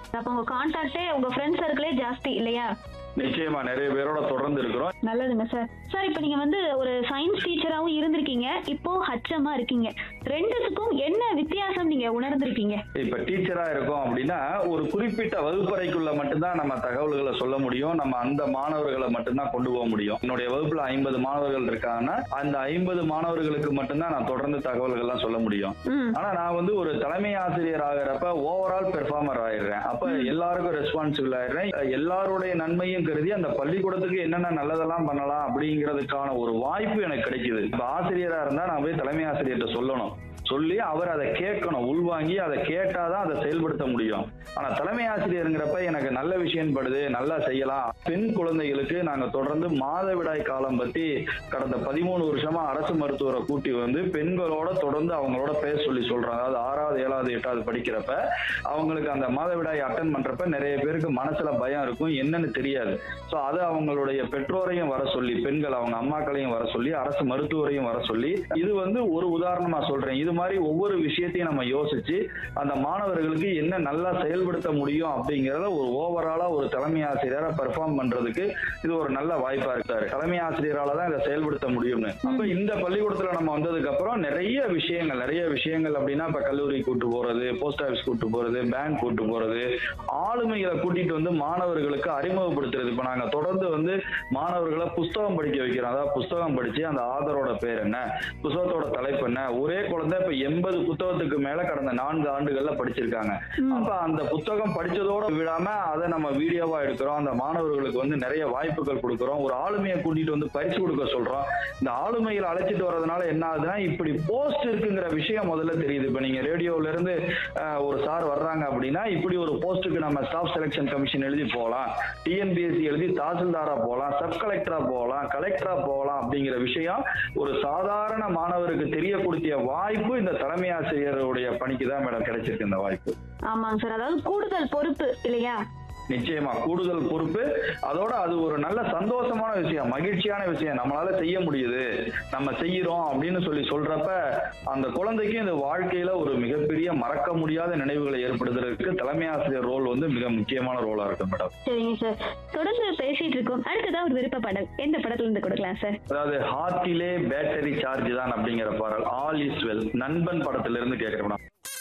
அப்ப உங்க கான்டாக்டே உங்க ஃப்ரெண்ட் சர்க்கிளே ஜாஸ்தி இல்லையா நிச்சயமா நிறைய பேரோட தொடர்ந்து இருக்கிறோம் நல்லதுங்க சார் சார் இப்போ நீங்க வந்து ஒரு சயின்ஸ் டீச்சராகவும் இருந்திருக்கீங்க இப்போ ஹச்சமா இருக்கீங்க ரெண்டுத்துக்கும் என்ன வித்தியாசம் நீங்க உணர்ந்திருக்கீங்க இப்ப டீச்சரா இருக்கோம் அப்படின்னா ஒரு குறிப்பிட்ட வகுப்பறைக்குள்ள மட்டும்தான் நம்ம தகவல்களை சொல்ல முடியும் நம்ம அந்த மாணவர்களை மட்டும்தான் கொண்டு போக முடியும் என்னுடைய வகுப்புல ஐம்பது மாணவர்கள் இருக்காங்கன்னா அந்த ஐம்பது மாணவர்களுக்கு மட்டும்தான் நான் தொடர்ந்து தகவல்கள்லாம் சொல்ல முடியும் ம் ஆனா நான் வந்து ஒரு தலைமை ஆசிரியர் ஆகிறப்ப ஓவரால் பெர்ஃபார்மர் ஆயிடுறேன் அப்ப எல்லாருக்கும் ரெஸ்பான்சிபிள் ஆயிடுறேன் எல்லாருடைய நன்மையும் கருதி அந்த பள்ளிக்கூடத்துக்கு என்னென்ன நல்லதெல்லாம் பண்ணலாம் அப்படிங்கிறதுக்கான ஒரு வாய்ப்பு எனக்கு கிடைக்குது இப்ப ஆசிரியரா இருந்தா நான் போய் தலைமை ஆசிரியர்கிட்ட சொல்லணும் சொல்லி அவர் அதை கேட்கணும் உள்வாங்கி அதை கேட்டாதான் அதை செயல்படுத்த முடியும் ஆனா தலைமை ஆசிரியருங்கிறப்ப எனக்கு நல்ல விஷயம் படுது நல்லா செய்யலாம் பெண் குழந்தைகளுக்கு நாங்க தொடர்ந்து மாதவிடாய் காலம் பத்தி கடந்த பதிமூணு வருஷமா அரசு மருத்துவரை கூட்டி வந்து பெண்களோட தொடர்ந்து அவங்களோட பேச சொல்லி சொல்றாங்க அதாவது ஆறாவது ஏழாவது எட்டாவது படிக்கிறப்ப அவங்களுக்கு அந்த மாதவிடாய் அட்டன் பண்றப்ப நிறைய பேருக்கு மனசுல பயம் இருக்கும் என்னன்னு தெரியாது ஸோ அது அவங்களுடைய பெற்றோரையும் வர சொல்லி பெண்கள் அவங்க அம்மாக்களையும் வர சொல்லி அரசு மருத்துவரையும் வர சொல்லி இது வந்து ஒரு உதாரணமா சொல்றேன் இது மாதிரி ஒவ்வொரு விஷயத்தையும் நம்ம யோசிச்சு அந்த மாணவர்களுக்கு என்ன நல்லா செயல்படுத்த முடியும் அப்படிங்கறத ஒரு ஓவராலா ஒரு தலைமை ஆசிரியரா பெர்ஃபார்ம் பண்றதுக்கு இது ஒரு நல்ல வாய்ப்பா இருக்காரு தலைமை ஆசிரியரால தான் இதை செயல்படுத்த முடியும்னு அப்ப இந்த பள்ளிக்கூடத்துல நம்ம வந்ததுக்கு அப்புறம் நிறைய விஷயங்கள் நிறைய விஷயங்கள் அப்படின்னா இப்ப கல்லூரி கூட்டு போறது போஸ்ட் ஆபீஸ் கூட்டு போறது பேங்க் கூட்டு போறது ஆளுமைகளை கூட்டிட்டு வந்து மாணவர்களுக்கு அறிமுகப்படுத்துறது இப்ப நாங்க தொடர்ந்து வந்து மாணவர்களை புஸ்தகம் படிக்க வைக்கிறோம் அதாவது புஸ்தகம் படிச்சு அந்த ஆதரோட பேர் என்ன புத்தகத்தோட தலைப்பு என்ன ஒரே குழந்தை இப்ப எண்பது புத்தகத்துக்கு மேல கடந்த நான்கு ஆண்டுகள்ல படிச்சிருக்காங்க அப்ப அந்த புத்தகம் படிச்சதோட விடாம அதை நம்ம வீடியோவா எடுக்கிறோம் அந்த மாணவர்களுக்கு வந்து நிறைய வாய்ப்புகள் கொடுக்கிறோம் ஒரு ஆளுமையை கூட்டிட்டு வந்து பரிசு கொடுக்க சொல்றோம் இந்த ஆளுமைகளை அழைச்சிட்டு வர்றதுனால என்ன ஆகுதுன்னா இப்படி போஸ்ட் இருக்குங்கிற விஷயம் முதல்ல தெரியுது இப்ப நீங்க ரேடியோல இருந்து அஹ், ஒரு சார் வர்றாங்க அப்படின்னா இப்படி ஒரு போஸ்ட்டுக்கு நம்ம ஸ்டாஃப் செலெக்ஷன் கமிஷன் எழுதி போகலாம் டிஎன்பிஎஸ்சி எழுதி தாசில்தாரா போகலாம் சப் கலெக்டரா போகலாம் கலெக்டரா போகலாம் அப்படிங்கிற விஷயம் ஒரு சாதாரண மாணவருக்கு தெரியக்கூடிய வாய்ப்பு இந்த தலைமை ஆசிரியருடைய பணிக்கு தான் மேடம் கிடைச்சிருக்கு இந்த வாய்ப்பு ஆமாங்க சார் அதாவது கூடுதல் பொறுப்பு இல்லையா நிச்சயமா கூடுதல் பொறுப்பு அதோட அது ஒரு நல்ல சந்தோஷமான விஷயம் மகிழ்ச்சியான விஷயம் நம்மளால செய்ய முடியுது நம்ம செய்யறோம் அப்படின்னு சொல்லி சொல்றப்ப அந்த குழந்தைக்கு இந்த வாழ்க்கையில ஒரு மிகப்பெரிய மறக்க முடியாத நினைவுகளை ஏற்படுத்துறதுக்கு தலைமை ஆசிரியர் ரோல் வந்து மிக முக்கியமான ரோலா இருக்கு மேடம் சரிங்க சார் தொடர்ந்து பேசிட்டு இருக்கோம் அடுத்ததா ஒரு விருப்ப பாடல் எந்த படத்துல இருந்து கொடுக்கலாம் சார் அதாவது ஹார்ட்டிலே பேட்டரி சார்ஜ் தான் அப்படிங்கிற பாடல் ஆல் இஸ் வெல் நண்பன் படத்துல இருந்து கேட்கிறேன் மேடம்